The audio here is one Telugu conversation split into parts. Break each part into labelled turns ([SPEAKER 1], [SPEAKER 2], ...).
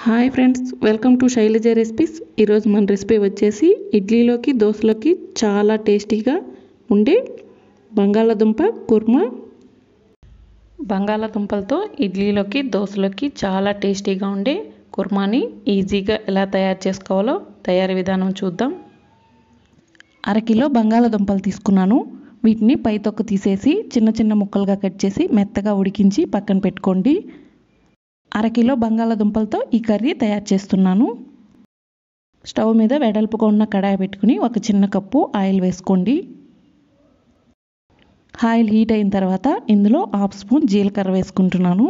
[SPEAKER 1] hi friends welcome to Shailaja recipes ఈరోజు మన రెసిపీ వచ్చేసి ఇడ్లీలోకి దోశలోకి చాలా టేస్టీగా ఉండే బంగాళాదుంప కుర్మా బంగాళాదుంపలతో ఇడ్లీలోకి దోశలోకి చాలా టేస్టీగా ఉండే కుర్మాని ఈజీగా ఎలా తయారు చేసుకోవాలో తయారీ విధానం చూద్దాం అరకిలో బంగాళాదుంపలు తీసుకున్నాను వీటిని పై తొక్క తీసేసి చిన్న చిన్న ముక్కలుగా కట్ చేసి మెత్తగా ఉడికించి పక్కన పెట్టుకోండి అరకిలో బంగాళాదుంపలతో ఈ కర్రీ తయారు చేస్తున్నాను స్టవ్ మీద వెడల్పుగా ఉన్న కడాయి పెట్టుకుని ఒక చిన్న కప్పు ఆయిల్ వేసుకోండి ఆయిల్ హీట్ అయిన తర్వాత ఇందులో హాఫ్ స్పూన్ జీలకర్ర వేసుకుంటున్నాను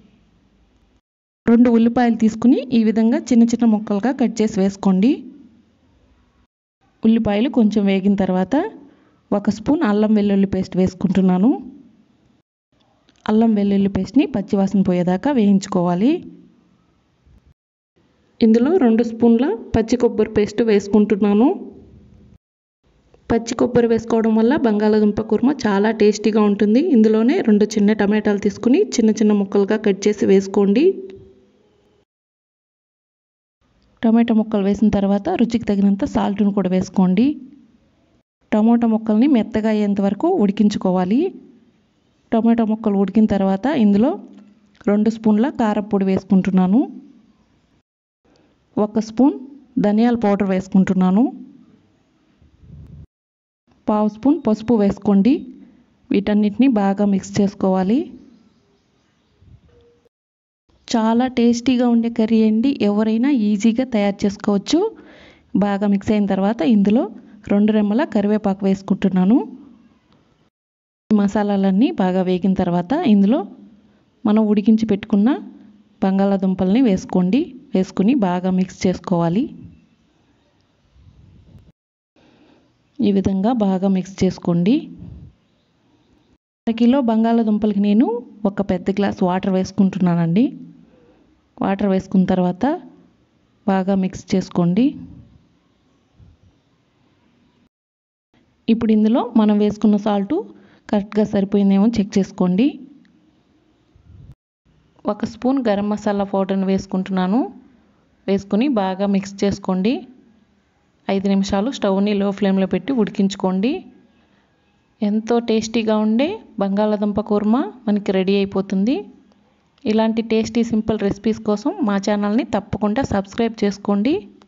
[SPEAKER 1] రెండు ఉల్లిపాయలు తీసుకుని ఈ విధంగా చిన్న చిన్న ముక్కలుగా కట్ చేసి వేసుకోండి ఉల్లిపాయలు కొంచెం వేగిన తర్వాత ఒక స్పూన్ అల్లం వెల్లుల్లి పేస్ట్ వేసుకుంటున్నాను అల్లం వెల్లుల్లి పేస్ట్ని పచ్చివాసన పోయేదాకా వేయించుకోవాలి ఇందులో రెండు స్పూన్ల పచ్చి కొబ్బరి పేస్ట్ వేసుకుంటున్నాను పచ్చి కొబ్బరి వేసుకోవడం వల్ల బంగాళాదుంప కుర్మ చాలా టేస్టీగా ఉంటుంది ఇందులోనే రెండు చిన్న టమాటాలు తీసుకుని చిన్న చిన్న ముక్కలుగా కట్ చేసి వేసుకోండి టమాటా ముక్కలు వేసిన తర్వాత రుచికి తగినంత సాల్ట్ను కూడా వేసుకోండి టమాటా ముక్కల్ని మెత్తగా అయ్యేంత వరకు ఉడికించుకోవాలి టమాటా ముక్కలు ఉడికిన తర్వాత ఇందులో రెండు స్పూన్ల కారపొడి వేసుకుంటున్నాను ఒక స్పూన్ ధనియాల పౌడర్ వేసుకుంటున్నాను పావు స్పూన్ పసుపు వేసుకోండి వీటన్నిటిని బాగా మిక్స్ చేసుకోవాలి చాలా టేస్టీగా ఉండే కర్రీ అండి ఎవరైనా ఈజీగా తయారు చేసుకోవచ్చు బాగా మిక్స్ అయిన తర్వాత ఇందులో రెండు రెమ్మల కరివేపాకు వేసుకుంటున్నాను మసాలాలన్నీ బాగా వేగిన తర్వాత ఇందులో మనం ఉడికించి పెట్టుకున్న బంగాళాదుంపల్ని వేసుకోండి వేసుకుని బాగా మిక్స్ చేసుకోవాలి ఈ విధంగా బాగా మిక్స్ చేసుకోండి అర కిలో బంగాళాదుంపలకి నేను ఒక పెద్ద గ్లాస్ వాటర్ వేసుకుంటున్నానండి వాటర్ వేసుకున్న తర్వాత బాగా మిక్స్ చేసుకోండి ఇప్పుడు ఇందులో మనం వేసుకున్న సాల్టు కరెక్ట్గా సరిపోయిందేమో చెక్ చేసుకోండి ఒక స్పూన్ గరం మసాలా పౌడర్ని వేసుకుంటున్నాను వేసుకుని బాగా మిక్స్ చేసుకోండి ఐదు నిమిషాలు స్టవ్ని లో ఫ్లేమ్లో పెట్టి ఉడికించుకోండి ఎంతో టేస్టీగా ఉండే బంగాళాదుంప కూర్మ మనకి రెడీ అయిపోతుంది ఇలాంటి టేస్టీ సింపుల్ రెసిపీస్ కోసం మా ఛానల్ని తప్పకుండా సబ్స్క్రైబ్ చేసుకోండి